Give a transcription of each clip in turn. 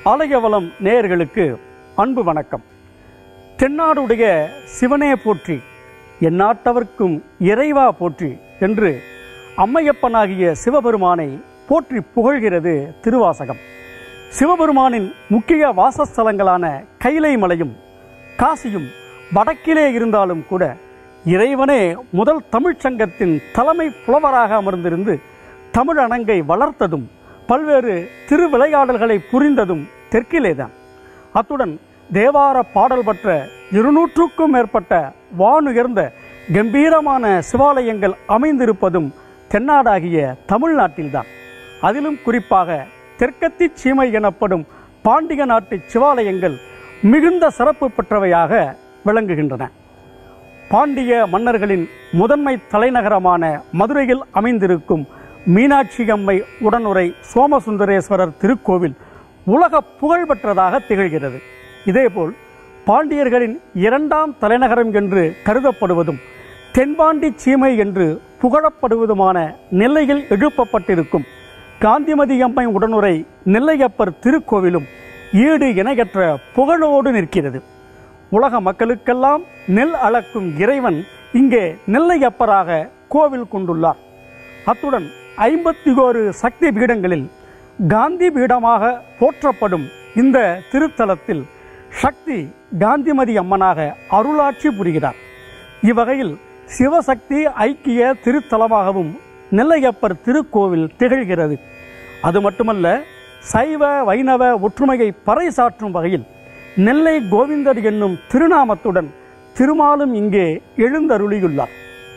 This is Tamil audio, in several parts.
ஆலயவளம் நேயர்களுக்கு அன்பு வணக்கம் தென்னாடுடைய சிவனே போற்றி எந்நாட்டவர்க்கும் இறைவா போற்றி என்று அம்மையப்பனாகிய சிவபெருமானை போற்றி புகழ்கிறது திருவாசகம் சிவபெருமானின் முக்கிய வாசஸ்தலங்களான கைலை மலையும் காசியும் வடக்கிலே இருந்தாலும் கூட இறைவனே முதல் தமிழ்ச் சங்கத்தின் தலைமை புலவராக அமர்ந்திருந்து தமிழ் அணங்கை வளர்த்ததும் பல்வேறு திருவிளையாடல்களை புரிந்ததும் தெற்கிலேதான் அத்துடன் தேவார பாடல் பெற்ற இருநூற்றுக்கும் மேற்பட்ட வானுயர்ந்த கம்பீரமான சிவாலயங்கள் அமைந்திருப்பதும் தென்னாடாகிய தமிழ்நாட்டில்தான் அதிலும் குறிப்பாக தெற்கத்தி சீமை எனப்படும் பாண்டிய நாட்டு சிவாலயங்கள் மிகுந்த சிறப்பு பெற்றவையாக விளங்குகின்றன பாண்டிய மன்னர்களின் முதன்மை தலைநகரமான மதுரையில் அமைந்திருக்கும் மீனாட்சி அம்மை உடனுரை சோமசுந்தரேஸ்வரர் திருக்கோவில் உலக புகழ்பெற்றதாக திகழ்கிறது இதேபோல் பாண்டியர்களின் இரண்டாம் தலைநகரம் என்று கருதப்படுவதும் தென்பாண்டி சீமை என்று புகழப்படுவதுமான நெல்லையில் எழுப்பப்பட்டிருக்கும் காந்திமதி அம்மை உடனுரை நெல்லையப்பர் திருக்கோவிலும் ஈடு இணையற்ற புகழோடு நிற்கிறது உலக மக்களுக்கெல்லாம் நெல் அளக்கும் இறைவன் இங்கே நெல்லையப்பராக கோவில் கொண்டுள்ளார் அத்துடன் ஐம்பத்தி ஓரு சக்தி பீடங்களில் காந்தி பீடமாக போற்றப்படும் இந்த திருத்தலத்தில் சக்தி காந்திமதி அம்மனாக அருளாட்சி புரிகிறார் இவ்வகையில் சிவசக்தி ஐக்கிய திருத்தலமாகவும் நெல்லையப்பர் திருக்கோவில் திகழ்கிறது அது மட்டுமல்ல சைவ வைணவ ஒற்றுமையை பறைசாற்றும் வகையில் நெல்லை கோவிந்தர் என்னும் திருநாமத்துடன் திருமாலும் இங்கே எழுந்தருளியுள்ளார்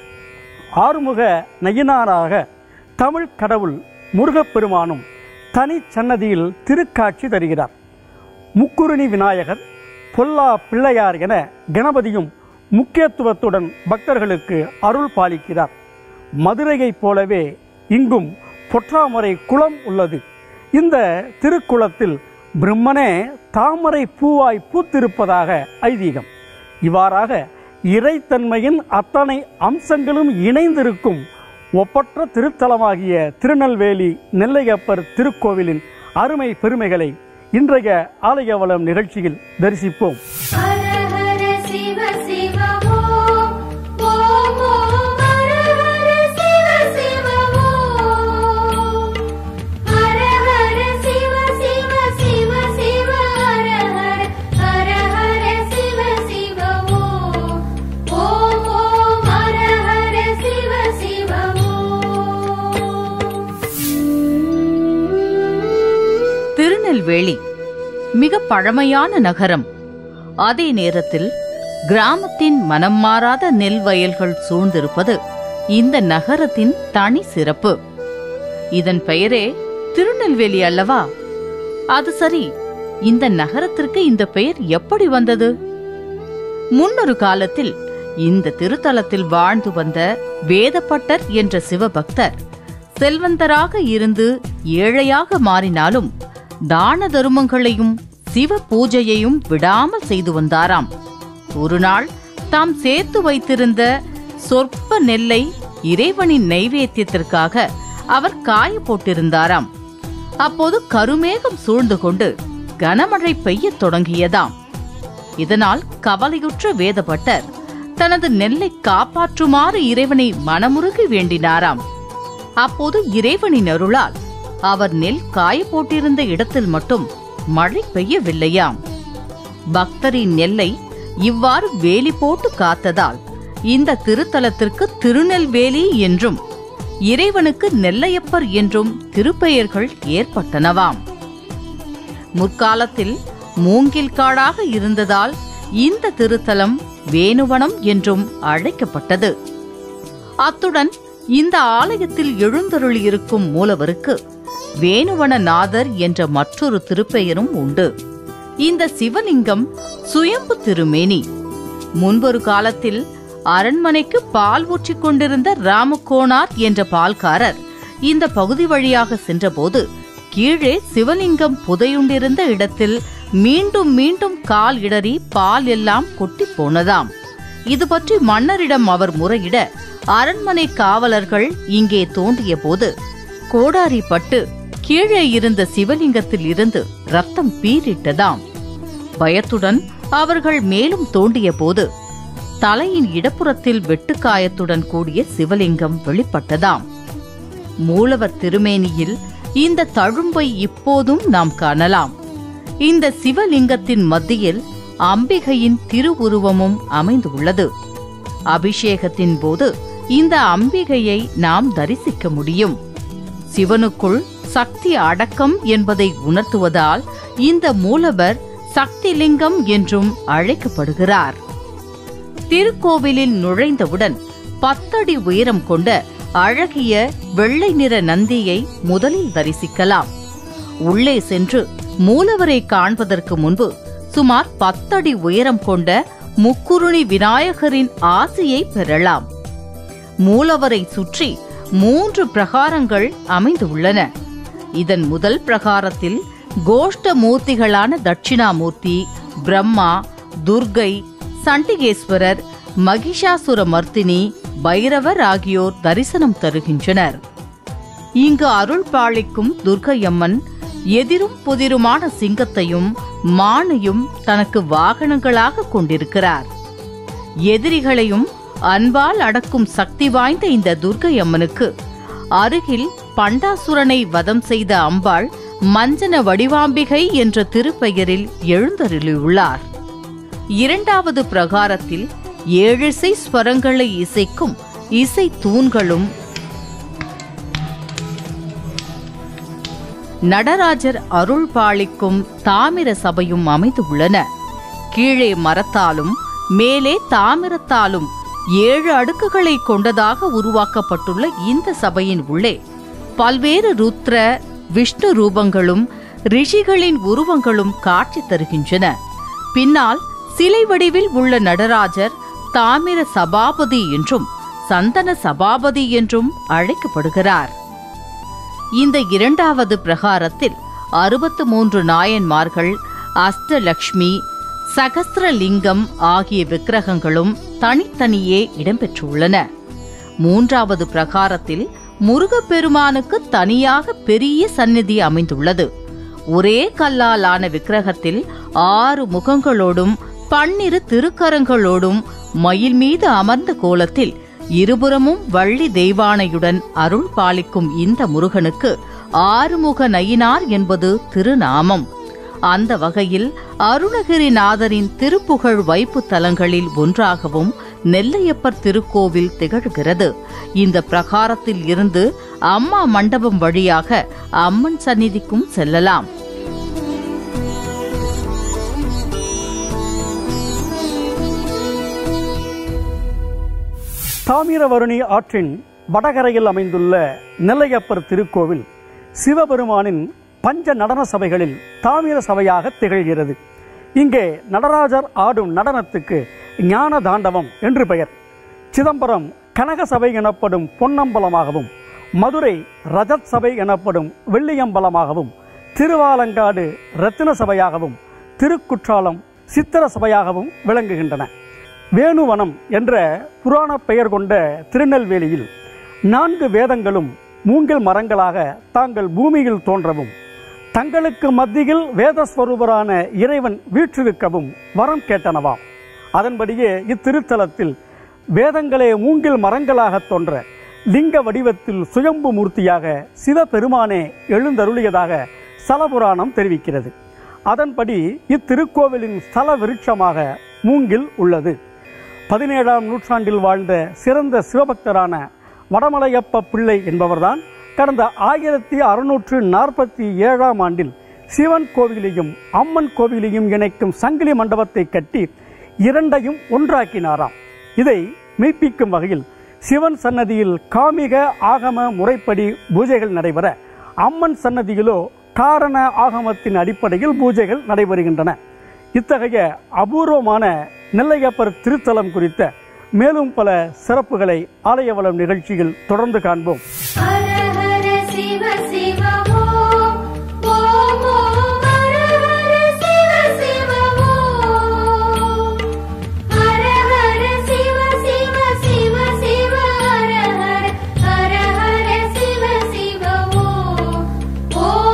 ஆறுமுக நயினாராக தமிழ் கடவுள் முருகப்பெருமானும் தனி சன்னதியில் திருக்காட்சி தருகிறார் முக்குருணி விநாயகர் பொல்லா பிள்ளையார் என கணபதியும் முக்கியத்துவத்துடன் பக்தர்களுக்கு அருள் பாலிக்கிறார் மதுரையைப் போலவே இங்கும் பொற்றாமரை குளம் உள்ளது இந்த திருக்குளத்தில் பிரம்மனே தாமரை பூவாய் பூத்திருப்பதாக ஐதீகம் இவ்வாறாக இறைத்தன்மையின் அத்தனை அம்சங்களும் இணைந்திருக்கும் ஒப்பற்ற திருத்தலமாகிய திருநெல்வேலி நெல்லையப்பர் திருக்கோவிலின் அருமை பெருமைகளை இன்றைய ஆலயவளம் நிகழ்ச்சியில் தரிசிப்போம் ஹர ஹர சிவ சிவ ஓம் ஓம் ஓம் ஹர ஹர சிவ சிவ ஓம் ஹர ஹர சிவ சிவ சிவ சிவ ஹர ஹர ஹர ஹர சிவ சிவ ஓம் ஓம் ஓம் ஹர ஹர சிவ சிவ ஓம் திருநெல்வேலி மிக பழமையான நகரம் அதே நேரத்தில் கிராமத்தின் மனம் மாறாத நெல் வயல்கள் சூழ்ந்திருப்பது இந்த நகரத்தின் தனி சிறப்பு இதன் பெயரே திருநெல்வேலி அல்லவா அது சரி இந்த நகரத்திற்கு இந்த பெயர் எப்படி வந்தது முன்னொரு காலத்தில் இந்த திருத்தலத்தில் வாழ்ந்து வந்த வேதப்பட்டர் என்ற சிவபக்தர் செல்வந்தராக இருந்து ஏழையாக மாறினாலும் தான தருமங்களையும் சிவ பூஜையையும் விடாமல் செய்து வந்தாராம் ஒரு நாள் தாம் சேர்த்து வைத்திருந்த சொற்ப நெல்லை இறைவனின் நைவேத்தியத்திற்காக அவர் காய போட்டிருந்தாராம் அப்போது கருமேகம் சூழ்ந்து கொண்டு கனமழை பெய்யத் தொடங்கியதாம் இதனால் கவலையுற்ற வேதபட்டர் தனது நெல்லை காப்பாற்றுமாறு இறைவனை மனமுருகி வேண்டினாராம் அப்போது இறைவனின் அருளால் அவர் நெல் காய போட்டிருந்த இடத்தில் மட்டும் மழை பெய்யவில்லையாம் பக்தரின் நெல்லை இவ்வாறு வேலி போட்டு காத்ததால் இந்த திருத்தலத்திற்கு திருநெல்வேலி என்றும் இறைவனுக்கு நெல்லையப்பர் என்றும் திருப்பெயர்கள் ஏற்பட்டனவாம் முற்காலத்தில் மூங்கில் காடாக இருந்ததால் இந்த திருத்தலம் வேணுவனம் என்றும் அழைக்கப்பட்டது அத்துடன் இந்த ஆலயத்தில் எழுந்தருளியிருக்கும் மூலவருக்கு வேணுவனநாதர் என்ற மற்றொரு திருப்பெயரும் உண்டு இந்த சிவலிங்கம் சுயம்பு திருமேனி முன்பொரு காலத்தில் அரண்மனைக்கு பால் ஊற்றிக் கொண்டிருந்த ராமகோனார் என்ற பால்காரர் இந்த பகுதி வழியாக சென்றபோது கீழே சிவலிங்கம் புதையுண்டிருந்த இடத்தில் மீண்டும் மீண்டும் கால் இடறி பால் எல்லாம் கொட்டி போனதாம் இது பற்றி மன்னரிடம் அவர் முறையிட அரண்மனை காவலர்கள் இங்கே தோன்றிய போது கோடாரி பட்டு கீழே இருந்த சிவலிங்கத்தில் இருந்து ரத்தம் பீரிட்டதாம் பயத்துடன் அவர்கள் மேலும் தோண்டிய போது தலையின் இடப்புறத்தில் வெட்டுக்காயத்துடன் கூடிய சிவலிங்கம் வெளிப்பட்டதாம் மூலவர் திருமேனியில் இந்த தழும்பை இப்போதும் நாம் காணலாம் இந்த சிவலிங்கத்தின் மத்தியில் அம்பிகையின் திருவுருவமும் அமைந்துள்ளது அபிஷேகத்தின் போது இந்த அம்பிகையை நாம் தரிசிக்க முடியும் சிவனுக்குள் சக்தி அடக்கம் என்பதை உணர்த்துவதால் இந்த மூலவர் சக்திலிங்கம் என்றும் அழைக்கப்படுகிறார் திருக்கோவிலில் நுழைந்தவுடன் பத்தடி உயரம் கொண்ட அழகிய வெள்ளை நிற நந்தியை முதலில் தரிசிக்கலாம் உள்ளே சென்று மூலவரை காண்பதற்கு முன்பு சுமார் பத்தடி உயரம் கொண்ட முக்குருணி விநாயகரின் ஆசியை பெறலாம் மூலவரை சுற்றி மூன்று பிரகாரங்கள் அமைந்துள்ளன இதன் முதல் பிரகாரத்தில் கோஷ்ட மூர்த்திகளான தட்சிணாமூர்த்தி பிரம்மா துர்கை சண்டிகேஸ்வரர் மகிஷாசுர மர்த்தினி பைரவர் ஆகியோர் தரிசனம் தருகின்றனர் இங்கு அருள் பாலிக்கும் துர்க்கையம்மன் எதிரும் புதிருமான சிங்கத்தையும் மானையும் தனக்கு வாகனங்களாக கொண்டிருக்கிறார் எதிரிகளையும் அன்பால் அடக்கும் சக்தி வாய்ந்த இந்த துர்க்கை அம்மனுக்கு அருகில் பண்டாசுரனை வதம் செய்த அம்பாள் மஞ்சன வடிவாம்பிகை என்ற திருப்பெயரில் எழுந்தருளியுள்ளார் இரண்டாவது பிரகாரத்தில் ஏழிசை ஸ்வரங்களை இசைக்கும் இசை தூண்களும் நடராஜர் அருள் பாலிக்கும் தாமிர சபையும் அமைந்துள்ளன கீழே மரத்தாலும் மேலே தாமிரத்தாலும் ஏழு அடுக்குகளை கொண்டதாக உருவாக்கப்பட்டுள்ள இந்த சபையின் உள்ளே பல்வேறு ருத்ர விஷ்ணு ரூபங்களும் ரிஷிகளின் உருவங்களும் காட்சி தருகின்றன பின்னால் சிலை வடிவில் உள்ள நடராஜர் தாமிர சபாபதி என்றும் சந்தன சபாபதி என்றும் அழைக்கப்படுகிறார் இந்த இரண்டாவது பிரகாரத்தில் அறுபத்து மூன்று நாயன்மார்கள் அஷ்டலக்ஷ்மி சகஸ்ரலிங்கம் ஆகிய விக்கிரகங்களும் தனித்தனியே இடம்பெற்றுள்ளன மூன்றாவது பிரகாரத்தில் முருகப்பெருமானுக்கு தனியாக பெரிய சந்நிதி அமைந்துள்ளது ஒரே கல்லாலான விக்கிரகத்தில் ஆறு முகங்களோடும் பன்னிரு திருக்கரங்களோடும் மயில் மீது அமர்ந்த கோலத்தில் இருபுறமும் வள்ளி தெய்வானையுடன் அருள் பாலிக்கும் இந்த முருகனுக்கு ஆறுமுக நயினார் என்பது திருநாமம் அந்த வகையில் அருணகிரிநாதரின் திருப்புகழ் வைப்பு தலங்களில் ஒன்றாகவும் நெல்லையப்பர் திருக்கோவில் திகழ்கிறது இந்த பிரகாரத்தில் இருந்து அம்மா மண்டபம் வழியாக அம்மன் சந்நிதிக்கும் செல்லலாம் தாமிரவருணி ஆற்றின் வடகரையில் அமைந்துள்ள நெல்லையப்பர் திருக்கோவில் சிவபெருமானின் பஞ்ச நடன சபைகளில் தாமிர சபையாக திகழ்கிறது இங்கே நடராஜர் ஆடும் நடனத்துக்கு ஞான தாண்டவம் என்று பெயர் சிதம்பரம் கனக சபை எனப்படும் பொன்னம்பலமாகவும் மதுரை ரஜத் சபை எனப்படும் வெள்ளியம்பலமாகவும் திருவாலங்காடு ரத்தின சபையாகவும் திருக்குற்றாலம் சித்திர சபையாகவும் விளங்குகின்றன வேணுவனம் என்ற புராண பெயர் கொண்ட திருநெல்வேலியில் நான்கு வேதங்களும் மூங்கில் மரங்களாக தாங்கள் பூமியில் தோன்றவும் தங்களுக்கு மத்தியில் வேதஸ்வரூபரான இறைவன் வீற்றிருக்கவும் வரம் கேட்டனவாம் அதன்படியே இத்திருத்தலத்தில் வேதங்களே மூங்கில் மரங்களாக தோன்ற லிங்க வடிவத்தில் சுயம்பு மூர்த்தியாக சிவபெருமானே எழுந்தருளியதாக ஸ்தலபுராணம் தெரிவிக்கிறது அதன்படி இத்திருக்கோவிலின் ஸ்தல விருட்சமாக மூங்கில் உள்ளது பதினேழாம் நூற்றாண்டில் வாழ்ந்த சிறந்த சிவபக்தரான வடமலையப்ப பிள்ளை என்பவர்தான் கடந்த ஆயிரத்தி அறுநூற்று நாற்பத்தி ஏழாம் ஆண்டில் சிவன் கோவிலையும் அம்மன் கோவிலையும் இணைக்கும் சங்கிலி மண்டபத்தை கட்டி இரண்டையும் ஒன்றாக்கினாராம் இதை மெய்ப்பிக்கும் வகையில் சிவன் சன்னதியில் காமிக ஆகம முறைப்படி பூஜைகள் நடைபெற அம்மன் சன்னதியிலோ காரண ஆகமத்தின் அடிப்படையில் பூஜைகள் நடைபெறுகின்றன இத்தகைய அபூர்வமான நெல்லையப்பர் திருத்தலம் குறித்த மேலும் பல சிறப்புகளை ஆலயவளம் நிகழ்ச்சியில் தொடர்ந்து காண்போம் ஹர ஹர சிவ சிவ ஓம் ஓம் ஓம் ஹர ஹர சிவ சிவ ஓம் ஹர ஹர சிவ சிவ சிவ சிவ ஹர ஹர ஹர ஹர சிவ சிவ ஓம் ஓம்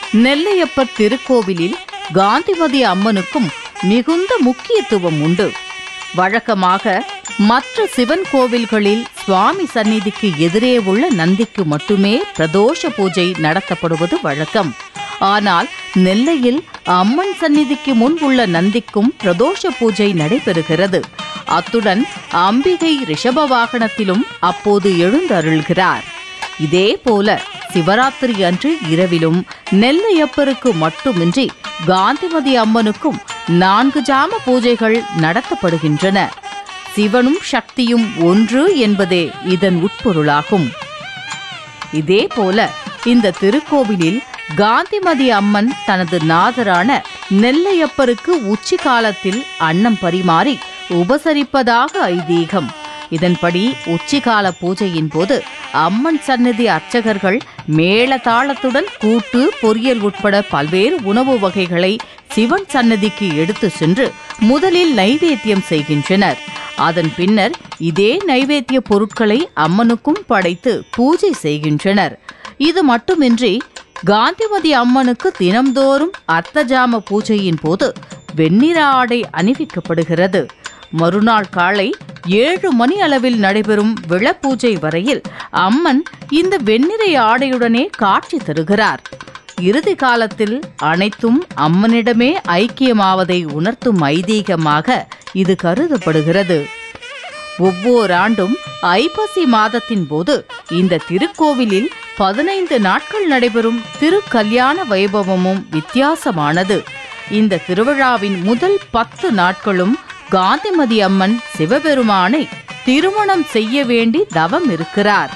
நெல்லையப்பர் திருக்கோவிலில் காந்திமதி அம்மனுக்கும் மிகுந்த முக்கியத்துவம் உண்டு வழக்கமாக மற்ற சிவன் கோவில்களில் சுவாமி சந்நிதிக்கு எதிரே உள்ள நந்திக்கு மட்டுமே பிரதோஷ பூஜை நடத்தப்படுவது வழக்கம் ஆனால் நெல்லையில் அம்மன் சந்நிதிக்கு முன் உள்ள நந்திக்கும் பிரதோஷ பூஜை நடைபெறுகிறது அத்துடன் அம்பிகை ரிஷப வாகனத்திலும் அப்போது எழுந்தருள்கிறார் இதே போல சிவராத்திரி அன்று இரவிலும் நெல்லையப்பருக்கு மட்டுமின்றி காந்திமதி அம்மனுக்கும் நான்கு ஜாம பூஜைகள் நடத்தப்படுகின்றன சிவனும் சக்தியும் ஒன்று என்பதே இதன் உட்பொருளாகும் இதே போல இந்த திருக்கோவிலில் காந்திமதி அம்மன் தனது நாதரான நெல்லையப்பருக்கு உச்சி காலத்தில் அன்னம் பரிமாறி உபசரிப்பதாக ஐதீகம் இதன்படி உச்சிகால பூஜையின் போது அம்மன் சந்நிதி அர்ச்சகர்கள் மேளதாளத்துடன் கூட்டு பொரியல் உட்பட பல்வேறு உணவு வகைகளை சிவன் சன்னதிக்கு எடுத்து சென்று முதலில் நைவேத்தியம் செய்கின்றனர் அதன் பின்னர் இதே நைவேத்திய பொருட்களை அம்மனுக்கும் படைத்து பூஜை செய்கின்றனர் இது மட்டுமின்றி காந்திமதி அம்மனுக்கு தினம்தோறும் அர்த்தஜாம பூஜையின் போது வெண்ணிற ஆடை அணிவிக்கப்படுகிறது மறுநாள் காலை ஏழு மணி அளவில் நடைபெறும் விழப்பூஜை வரையில் அம்மன் இந்த வெண்ணிறை ஆடையுடனே காட்சி தருகிறார் இறுதி காலத்தில் அனைத்தும் அம்மனிடமே ஐக்கியமாவதை உணர்த்தும் ஐதீகமாக இது கருதப்படுகிறது ஒவ்வொரு ஆண்டும் ஐப்பசி மாதத்தின் போது இந்த திருக்கோவிலில் பதினைந்து நாட்கள் நடைபெறும் திருக்கல்யாண வைபவமும் வித்தியாசமானது இந்த திருவிழாவின் முதல் பத்து நாட்களும் காந்திமதி அம்மன் சிவபெருமானை திருமணம் செய்ய வேண்டி தவம் இருக்கிறார்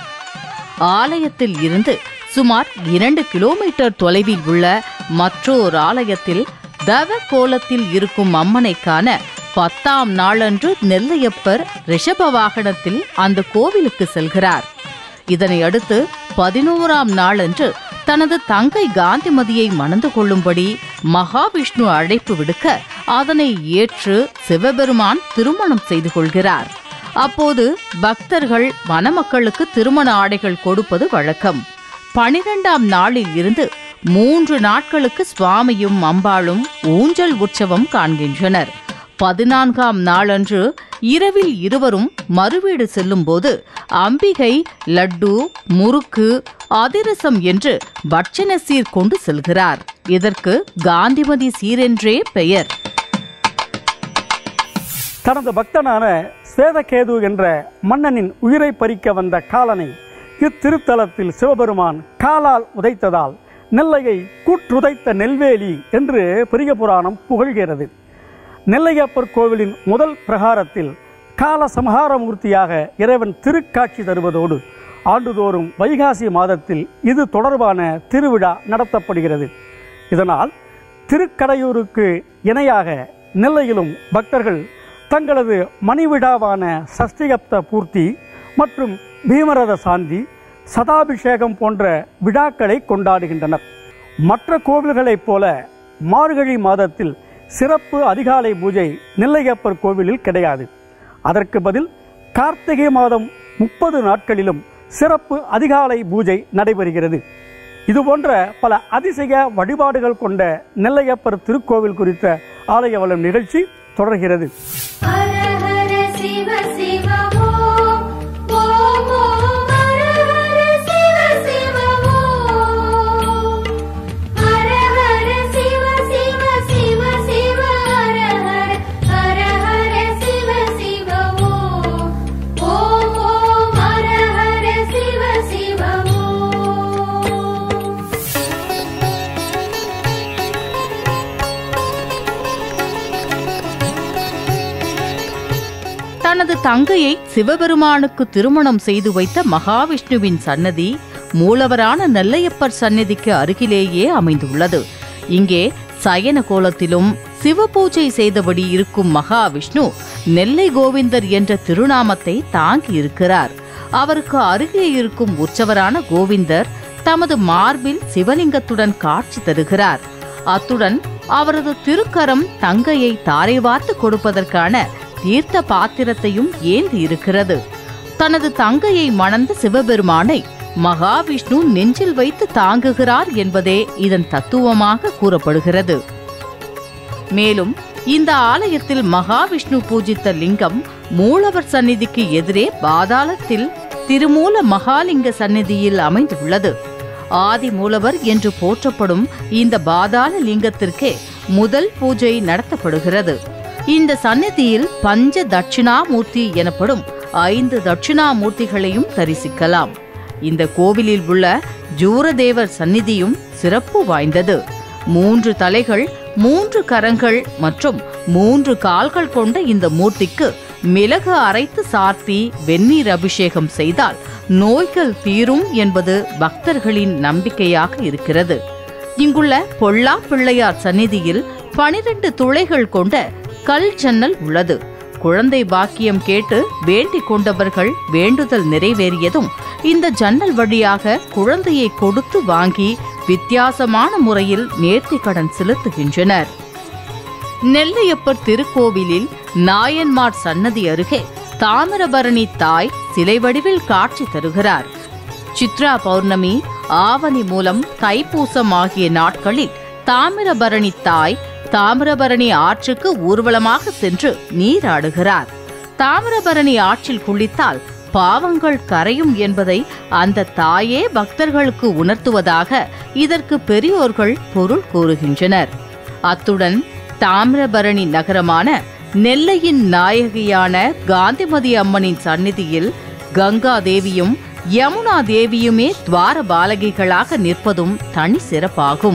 ஆலயத்தில் இருந்து சுமார் இரண்டு கிலோமீட்டர் தொலைவில் உள்ள மற்றொரு ஆலயத்தில் தவ கோலத்தில் இருக்கும் அம்மனை காண பத்தாம் நாளன்று நெல்லையப்பர் ரிஷப வாகனத்தில் அந்த கோவிலுக்கு செல்கிறார் இதனை அடுத்து பதினோராம் நாளன்று தனது தங்கை காந்திமதியை மணந்து கொள்ளும்படி மகாவிஷ்ணு அழைப்பு விடுக்க அதனை ஏற்று சிவபெருமான் திருமணம் செய்து கொள்கிறார் அப்போது பக்தர்கள் மணமக்களுக்கு திருமண ஆடைகள் கொடுப்பது வழக்கம் பனிரெண்டாம் நாளில் இருந்து மூன்று நாட்களுக்கு சுவாமியும் அம்பாளும் ஊஞ்சல் உற்சவம் காண்கின்றனர் பதினான்காம் நாளன்று இரவில் இருவரும் மறுவீடு செல்லும்போது அம்பிகை லட்டு முறுக்கு அதிரசம் என்று பட்சண சீர் கொண்டு செல்கிறார் இதற்கு காந்திமதி சீரென்றே பெயர் தனது பக்தனான ஸ்வேதகேது என்ற மன்னனின் உயிரை பறிக்க வந்த காலனை இத்திருத்தலத்தில் சிவபெருமான் காலால் உதைத்ததால் நெல்லையை கூற்றுதைத்த நெல்வேலி என்று பெரிய புராணம் புகழ்கிறது நெல்லையப்பர் கோவிலின் முதல் பிரகாரத்தில் கால சம்ஹாரமூர்த்தியாக இறைவன் திருக்காட்சி தருவதோடு ஆண்டுதோறும் வைகாசி மாதத்தில் இது தொடர்பான திருவிழா நடத்தப்படுகிறது இதனால் திருக்கடையூருக்கு இணையாக நெல்லையிலும் பக்தர்கள் தங்களது மணிவிழாவான சஷ்டிகப்த பூர்த்தி மற்றும் பீமரத சாந்தி சதாபிஷேகம் போன்ற விழாக்களை கொண்டாடுகின்றனர் மற்ற கோவில்களைப் போல மார்கழி மாதத்தில் சிறப்பு அதிகாலை பூஜை நெல்லையப்பர் கோவிலில் கிடையாது அதற்கு பதில் கார்த்திகை மாதம் முப்பது நாட்களிலும் சிறப்பு அதிகாலை பூஜை நடைபெறுகிறது இதுபோன்ற பல அதிசய வழிபாடுகள் கொண்ட நெல்லையப்பர் திருக்கோவில் குறித்த ஆலய வளம் நிகழ்ச்சி தொடர்கிறது ஹர ஹர சிவ சிவ ஓம் ஓம் ஓம் ஹர ஹர சிவ சிவ ஓம் ஹர ஹர சிவ சிவ சிவ சிவ ஹர ஹர ஹர ஹர சிவ சிவ ஓம் ஓம் ஓம் ஹர ஹர சிவ சிவ ஓம் தனது தங்கையை சிவபெருமானுக்கு திருமணம் செய்து வைத்த மகாவிஷ்ணுவின் சன்னதி மூலவரான நெல்லையப்பர் சன்னதிக்கு அருகிலேயே அமைந்துள்ளது இங்கே சயன கோலத்திலும் சிவபூஜை செய்தபடி இருக்கும் மகாவிஷ்ணு நெல்லை கோவிந்தர் என்ற திருநாமத்தை தாங்கி இருக்கிறார் அவருக்கு அருகே இருக்கும் உற்சவரான கோவிந்தர் தமது மார்பில் சிவலிங்கத்துடன் காட்சி தருகிறார் அத்துடன் அவரது திருக்கரம் தங்கையை தாரை வார்த்து கொடுப்பதற்கான தீர்த்த பாத்திரத்தையும் ஏந்தி இருக்கிறது தனது தங்கையை மணந்த சிவபெருமானை மகாவிஷ்ணு நெஞ்சில் வைத்து தாங்குகிறார் என்பதே இதன் தத்துவமாக கூறப்படுகிறது மேலும் இந்த ஆலயத்தில் மகாவிஷ்ணு பூஜித்த லிங்கம் மூலவர் சந்நிதிக்கு எதிரே பாதாளத்தில் திருமூல மகாலிங்க சந்நிதியில் அமைந்துள்ளது ஆதி மூலவர் என்று போற்றப்படும் இந்த பாதாள லிங்கத்திற்கே முதல் பூஜை நடத்தப்படுகிறது இந்த சந்நிதியில் பஞ்ச தட்சிணாமூர்த்தி எனப்படும் ஐந்து தட்சிணாமூர்த்திகளையும் தரிசிக்கலாம் இந்த கோவிலில் உள்ள ஜூரதேவர் சந்நிதியும் சிறப்பு வாய்ந்தது மூன்று தலைகள் மூன்று கரங்கள் மற்றும் மூன்று கால்கள் கொண்ட இந்த மூர்த்திக்கு மிளகு அரைத்து சார்த்தி வெந்நீர் அபிஷேகம் செய்தால் நோய்கள் தீரும் என்பது பக்தர்களின் நம்பிக்கையாக இருக்கிறது இங்குள்ள பொல்லா பிள்ளையார் சந்நிதியில் பனிரெண்டு துளைகள் கொண்ட கல் ஜன்னல் உள்ளது குழந்தை பாக்கியம் கேட்டு வேண்டிக் கொண்டவர்கள் வேண்டுதல் நிறைவேறியதும் இந்த ஜன்னல் வழியாக குழந்தையை கொடுத்து வாங்கி வித்தியாசமான முறையில் நேர்த்திக்கடன் செலுத்துகின்றனர் நெல்லையப்பர் திருக்கோவிலில் நாயன்மார் சன்னதி அருகே தாமிரபரணி தாய் சிலை வடிவில் காட்சி தருகிறார் சித்ரா பௌர்ணமி ஆவணி மூலம் தைப்பூசம் ஆகிய நாட்களில் தாமிரபரணி தாய் தாமிரபரணி ஆற்றுக்கு ஊர்வலமாக சென்று நீராடுகிறார் தாமிரபரணி ஆற்றில் குளித்தால் பாவங்கள் கரையும் என்பதை அந்த தாயே பக்தர்களுக்கு உணர்த்துவதாக இதற்கு பெரியோர்கள் பொருள் கூறுகின்றனர் அத்துடன் தாமிரபரணி நகரமான நெல்லையின் நாயகியான காந்திமதி அம்மனின் சந்நிதியில் கங்கா தேவியும் யமுனா தேவியுமே துவார பாலகிகளாக நிற்பதும் தனி சிறப்பாகும்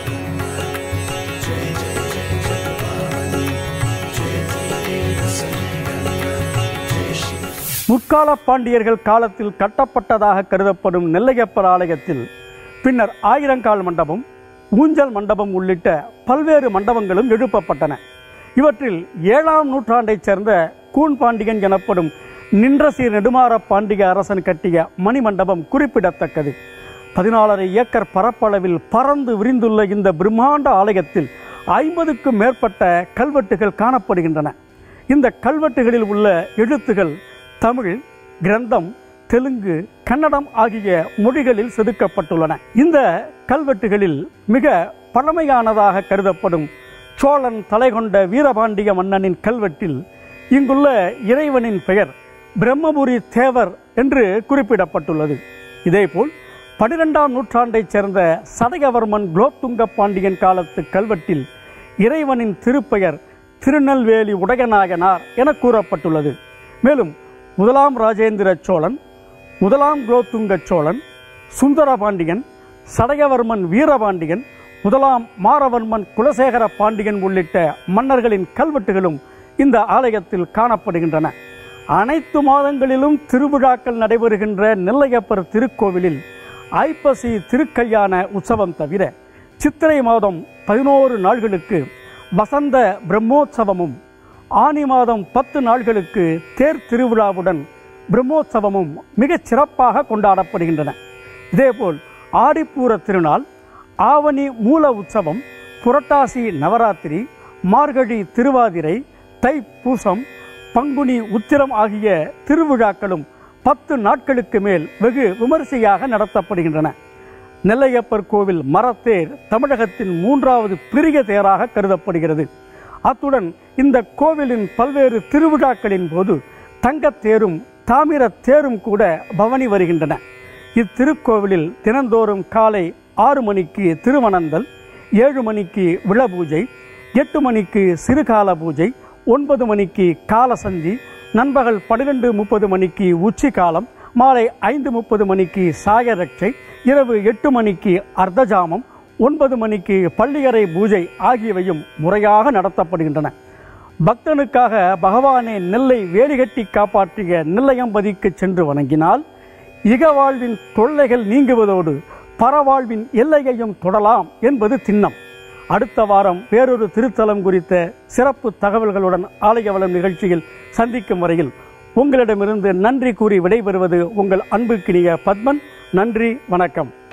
முற்கால பாண்டியர்கள் காலத்தில் கட்டப்பட்டதாக கருதப்படும் நெல்லையப்பர் ஆலயத்தில் பின்னர் ஆயிரங்கால் மண்டபம் ஊஞ்சல் மண்டபம் உள்ளிட்ட பல்வேறு மண்டபங்களும் எழுப்பப்பட்டன இவற்றில் ஏழாம் நூற்றாண்டைச் சேர்ந்த கூன் பாண்டியன் எனப்படும் நின்றசீர் நெடுமாற பாண்டிய அரசன் கட்டிய மணிமண்டபம் குறிப்பிடத்தக்கது பதினாலரை ஏக்கர் பரப்பளவில் பறந்து விரிந்துள்ள இந்த பிரம்மாண்ட ஆலயத்தில் ஐம்பதுக்கும் மேற்பட்ட கல்வெட்டுகள் காணப்படுகின்றன இந்த கல்வெட்டுகளில் உள்ள எழுத்துகள் தமிழ் கிரந்தம் தெலுங்கு கன்னடம் ஆகிய மொழிகளில் செதுக்கப்பட்டுள்ளன இந்த கல்வெட்டுகளில் மிக பழமையானதாக கருதப்படும் சோழன் தலை கொண்ட வீரபாண்டிய மன்னனின் கல்வெட்டில் இங்குள்ள இறைவனின் பெயர் பிரம்மபுரி தேவர் என்று குறிப்பிடப்பட்டுள்ளது இதேபோல் பனிரெண்டாம் நூற்றாண்டைச் சேர்ந்த சடையவர்மன் குலோத்துங்க பாண்டியன் காலத்து கல்வெட்டில் இறைவனின் திருப்பெயர் திருநெல்வேலி உடையநாயனார் என கூறப்பட்டுள்ளது மேலும் முதலாம் ராஜேந்திர சோழன் முதலாம் குலோத்துங்க சோழன் சுந்தர பாண்டியன் சடையவர்மன் வீரபாண்டியன் முதலாம் மாரவர்மன் குலசேகர பாண்டியன் உள்ளிட்ட மன்னர்களின் கல்வெட்டுகளும் இந்த ஆலயத்தில் காணப்படுகின்றன அனைத்து மாதங்களிலும் திருவிழாக்கள் நடைபெறுகின்ற நெல்லையப்பர் திருக்கோவிலில் ஐப்பசி திருக்கல்யாண உற்சவம் தவிர சித்திரை மாதம் பதினோரு நாள்களுக்கு வசந்த பிரம்மோற்சவமும் ஆனி மாதம் பத்து நாள்களுக்கு தேர் திருவிழாவுடன் பிரம்மோற்சவமும் மிகச் சிறப்பாக கொண்டாடப்படுகின்றன இதேபோல் ஆடிப்பூர திருநாள் ஆவணி மூல உற்சவம் புரட்டாசி நவராத்திரி மார்கழி திருவாதிரை தைப்பூசம் பங்குனி உத்திரம் ஆகிய திருவிழாக்களும் பத்து நாட்களுக்கு மேல் வெகு விமரிசையாக நடத்தப்படுகின்றன நெல்லையப்பர் கோவில் மரத்தேர் தமிழகத்தின் மூன்றாவது பெரிய தேராக கருதப்படுகிறது அத்துடன் இந்த கோவிலின் பல்வேறு திருவிழாக்களின் போது தங்கத்தேரும் தாமிர தேரும் கூட பவனி வருகின்றன இத்திருக்கோவிலில் தினந்தோறும் காலை ஆறு மணிக்கு திருவனந்தல் ஏழு மணிக்கு விழபூஜை எட்டு மணிக்கு சிறுகால பூஜை ஒன்பது மணிக்கு காலசந்தி நண்பகல் பன்னிரெண்டு முப்பது மணிக்கு உச்சி காலம் மாலை ஐந்து முப்பது மணிக்கு சாயரட்சை இரவு எட்டு மணிக்கு அர்த்தஜாமம் ஒன்பது மணிக்கு பள்ளியறை பூஜை ஆகியவையும் முறையாக நடத்தப்படுகின்றன பக்தனுக்காக பகவானே நெல்லை வேலிகட்டி காப்பாற்றிய நெல்லையம்பதிக்கு சென்று வணங்கினால் இகவாழ்வின் தொல்லைகள் நீங்குவதோடு பரவாழ்வின் எல்லையையும் தொடலாம் என்பது திண்ணம் அடுத்த வாரம் வேறொரு திருத்தலம் குறித்த சிறப்பு தகவல்களுடன் ஆலய வளம் நிகழ்ச்சியில் சந்திக்கும் வரையில் உங்களிடமிருந்து நன்றி கூறி விடைபெறுவது உங்கள் அன்புக்கினிய பத்மன் நன்றி வணக்கம்